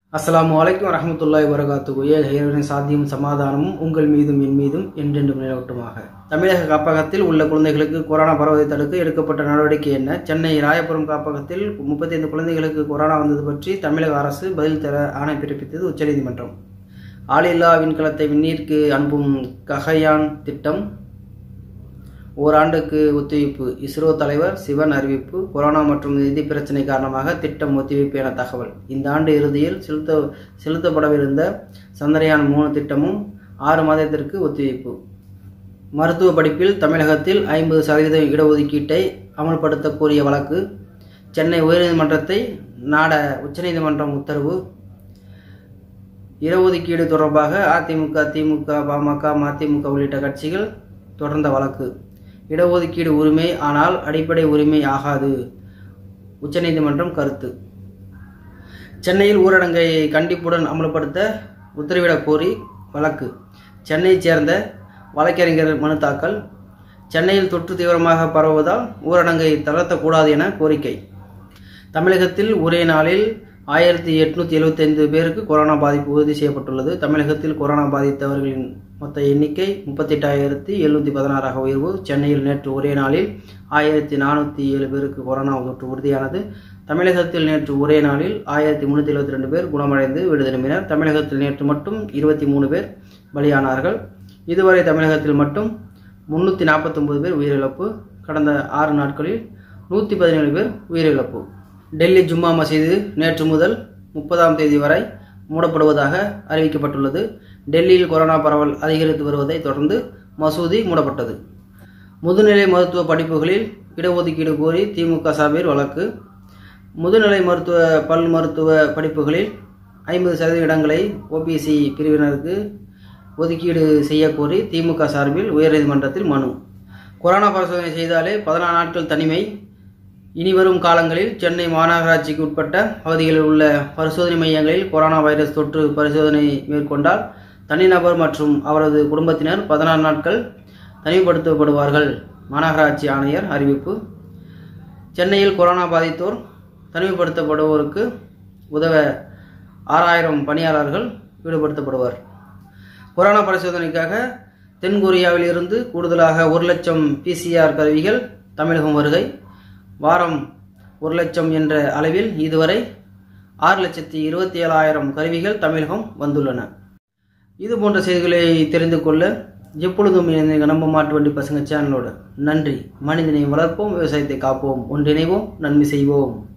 அஸ்ஸலாமு அலைக்கும் வரஹ்மத்துல்லாஹி வரகாத்துகு ஏ இறைவனின் சாத்தியும் சமாதானமும் உங்கள் மீதும் என் மீதும் என்றென்றும் நிலவட்டுமாக தமிழக காப்பகத்தில் உள்ள குழந்தைகளுக்கு கொரோனா பரவதை தடுக்க எடுக்கப்பட்ட நடவடிக்கை என்ன சென்னை ராயபுரம் காப்பகத்தில் முப்பத்தைந்து குழந்தைகளுக்கு கொரோனா வந்தது பற்றி தமிழக அரசு பதில் தர ஆணை பிறப்பித்தது உச்சநீதிமன்றம் ஆளில்லா விண்கலத்தை விண்ணீருக்கு அனுப்பும் ககயான் திட்டம் ஓராண்டுக்கு ஒத்திவைப்பு இஸ்ரோ தலைவர் சிவன் அறிவிப்பு கொரோனா மற்றும் நிதி பிரச்சினை காரணமாக திட்டம் ஒத்திவைப்பு என தகவல் இந்த ஆண்டு இறுதியில் செலுத்த செலுத்தப்படவிருந்த சந்திரயான் மூணு திட்டமும் ஆறு மாதத்திற்கு ஒத்திவைப்பு மருத்துவ படிப்பில் தமிழகத்தில் ஐம்பது சதவீத இடஒதுக்கீட்டை அமல்படுத்த கோரிய வழக்கு சென்னை உயர்நீதிமன்றத்தை நாட உச்சநீதிமன்றம் உத்தரவு இடஒதுக்கீடு தொடர்பாக அதிமுக திமுக பாமக மதிமுக உள்ளிட்ட கட்சிகள் தொடர்ந்த வழக்கு இடஒதுக்கீடு உரிமை ஆனால் அடிப்படை உரிமை ஆகாது உச்சநீதிமன்றம் கருத்து சென்னையில் ஊரடங்கை கண்டிப்புடன் அமல்படுத்த உத்தரவிடக் கோரி வழக்கு சென்னையைச் சேர்ந்த வழக்கறிஞர் மனு தாக்கல் சென்னையில் தொற்று தீவிரமாக பரவுவதால் ஊரடங்கை தளர்த்தக்கூடாது என கோரிக்கை தமிழகத்தில் ஒரே நாளில் ஆயிரத்தி எட்நூத்தி எழுபத்தைந்து பேருக்கு கொரோனா பாதிப்பு உறுதி செய்யப்பட்டுள்ளது தமிழகத்தில் கொரோனா பாதித்தவர்களின் மொத்த எண்ணிக்கை முப்பத்தெட்டாயிரத்தி எழுநூத்தி பதினாறாக உயர்வு சென்னையில் நேற்று ஒரே நாளில் ஆயிரத்தி நானூற்றி ஏழு பேருக்கு கொரோனா தொற்று உறுதியானது தமிழகத்தில் நேற்று ஒரே நாளில் ஆயிரத்தி முன்னூற்றி எழுபத்தி ரெண்டு பேர் குணமடைந்து வீடு திரும்பினர் தமிழகத்தில் நேற்று மட்டும் இருபத்தி மூணு பேர் பலியானார்கள் இதுவரை தமிழகத்தில் மட்டும் முன்னூற்றி நாற்பத்தொம்பது பேர் உயிரிழப்பு கடந்த ஆறு நாட்களில் நூற்றி பதினேழு பேர் உயிரிழப்பு டெல்லி ஜும்மா மசீது நேற்று முதல் முப்பதாம் தேதி வரை மூடப்படுவதாக அறிவிக்கப்பட்டுள்ளது டெல்லியில் கொரோனா பரவல் அதிகரித்து வருவதை தொடர்ந்து மசூதி மூடப்பட்டது முதுநிலை மருத்துவ படிப்புகளில் இடஒதுக்கீடு கோரி திமுக சார்பில் வழக்கு முதுநிலை மருத்துவ பல் மருத்துவ படிப்புகளில் ஐம்பது சதவீத இடங்களை ஓபிசி பிரிவினருக்கு ஒதுக்கீடு செய்ய கோரி திமுக சார்பில் உயர்நீதிமன்றத்தில் மனு கொரோனா பரிசோதனை செய்தாலே பதினாறு நாட்கள் தனிமை இனிவரும் காலங்களில் சென்னை மாநகராட்சிக்கு உட்பட்ட பகுதிகளில் உள்ள பரிசோதனை மையங்களில் கொரோனா வைரஸ் தொற்று பரிசோதனை மேற்கொண்டால் தனிநபர் மற்றும் அவரது குடும்பத்தினர் பதினாறு நாட்கள் தனிமைப்படுத்தப்படுவார்கள் மாநகராட்சி ஆணையர் அறிவிப்பு சென்னையில் கொரோனா பாதித்தோர் தனிமைப்படுத்தப்படுவோருக்கு உதவ ஆறாயிரம் பணியாளர்கள் ஈடுபடுத்தப்படுவர் கொரோனா பரிசோதனைக்காக தென்கொரியாவில் இருந்து கூடுதலாக ஒரு லட்சம் பிசிஆர் கருவிகள் தமிழகம் வருகை வாரம் ஒரு லட்சம் என்ற அளவில் இதுவரை ஆறு லட்சத்தி இருபத்தி ஏழாயிரம் கருவிகள் தமிழகம் வந்துள்ளன இது போன்ற செய்திகளை தெரிந்து கொள்ள எப்பொழுதும் இணைந்து நம்ப மாட்டு வண்டி பசங்க சேனலோட நன்றி மனிதனை வளர்ப்போம் விவசாயத்தை காப்போம் ஒன்றிணைவோம் நன்மை செய்வோம்